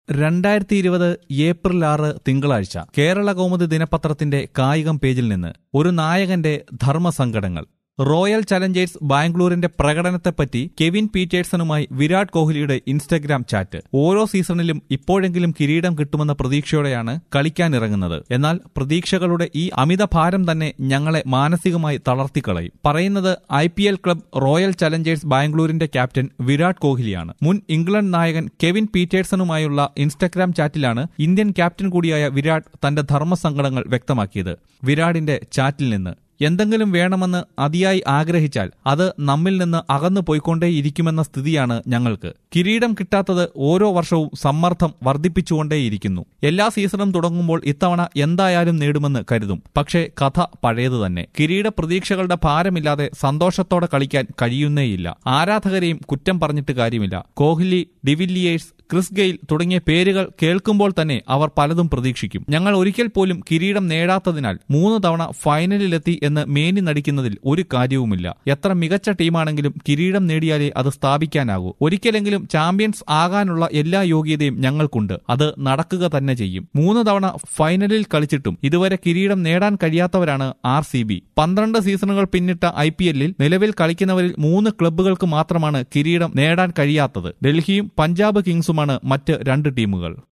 രണ്ടായിരത്തി ഇരുപത് ഏപ്രിൽ ആറ് തിങ്കളാഴ്ച കേരള കൗമുദി ദിനപത്രത്തിന്റെ കായികം പേജിൽ നിന്ന് ഒരു നായകന്റെ ധർമ്മസങ്കടങ്ങൾ റോയൽ ചലഞ്ചേഴ്സ് ബാംഗ്ലൂരിന്റെ പ്രകടനത്തെപ്പറ്റി കെവിൻ പീറ്റേഴ്സണുമായി വിരാട് കോഹ്ലിയുടെ ഇൻസ്റ്റഗ്രാം ചാറ്റ് ഓരോ സീസണിലും ഇപ്പോഴെങ്കിലും കിരീടം കിട്ടുമെന്ന പ്രതീക്ഷയോടെയാണ് കളിക്കാനിറങ്ങുന്നത് എന്നാൽ പ്രതീക്ഷകളുടെ ഈ അമിത ഭാരം തന്നെ ഞങ്ങളെ മാനസികമായി തളർത്തിക്കളയും പറയുന്നത് I P L club Royal Challengers ബാംഗ്ലൂരിന്റെ ക്യാപ്റ്റൻ വിരാട് കോഹ്ലിയാണ് മുൻ ഇംഗ്ലണ്ട് നായകൻ കെവിൻ പീറ്റേഴ്സണുമായുള്ള ഇൻസ്റ്റഗ്രാം ചാറ്റിലാണ് ഇന്ത്യൻ ക്യാപ്റ്റൻ കൂടിയായ വിരാട് തന്റെ ധർമ്മസങ്കടങ്ങൾ വ്യക്തമാക്കിയത് വിരാടിന്റെ ചാറ്റിൽ നിന്ന് എന്തെങ്കിലും വേണമെന്ന് അതിയായി ആഗ്രഹിച്ചാൽ അത് നമ്മിൽ നിന്ന് അകന്നു പോയിക്കൊണ്ടേയിരിക്കുമെന്ന സ്ഥിതിയാണ് ഞങ്ങൾക്ക് കിരീടം കിട്ടാത്തത് ഓരോ വർഷവും സമ്മർദ്ദം വർദ്ധിപ്പിച്ചുകൊണ്ടേയിരിക്കുന്നു എല്ലാ സീസണും തുടങ്ങുമ്പോൾ ഇത്തവണ എന്തായാലും നേടുമെന്ന് കരുതും പക്ഷേ കഥ പഴയത് തന്നെ കിരീട പ്രതീക്ഷകളുടെ ഭാരമില്ലാതെ സന്തോഷത്തോടെ കളിക്കാൻ കഴിയുന്നേയില്ല ആരാധകരെയും കുറ്റം പറഞ്ഞിട്ട് കാര്യമില്ല കോഹ്ലി ഡിവില്ലിയേഴ്സ് ക്രിസ് ഗെയിൽ തുടങ്ങിയ പേരുകൾ കേൾക്കുമ്പോൾ തന്നെ അവർ പലതും പ്രതീക്ഷിക്കും ഞങ്ങൾ ഒരിക്കൽ പോലും കിരീടം നേടാത്തതിനാൽ മൂന്ന് തവണ ഫൈനലിലെത്തി എന്ന് മേനി നടിക്കുന്നതിൽ ഒരു കാര്യവുമില്ല എത്ര മികച്ച ടീമാണെങ്കിലും കിരീടം നേടിയാലേ അത് സ്ഥാപിക്കാനാകൂ ഒരിക്കലെങ്കിലും ചാമ്പ്യൻസ് ആകാനുള്ള എല്ലാ യോഗ്യതയും ഞങ്ങൾക്കുണ്ട് അത് നടക്കുക തന്നെ ചെയ്യും മൂന്ന് തവണ ഫൈനലിൽ കളിച്ചിട്ടും ഇതുവരെ കിരീടം നേടാൻ കഴിയാത്തവരാണ് ആർ സി ബി പന്ത്രണ്ട് സീസണുകൾ പിന്നിട്ട ഐ പി എല്ലിൽ നിലവിൽ കളിക്കുന്നവരിൽ മൂന്ന് ക്ലബ്ബുകൾക്ക് മാത്രമാണ് കിരീടം നേടാൻ കഴിയാത്തത് ഡൽഹിയും പഞ്ചാബ് കിങ്സുമാണ് മറ്റ് രണ്ട് ടീമുകൾ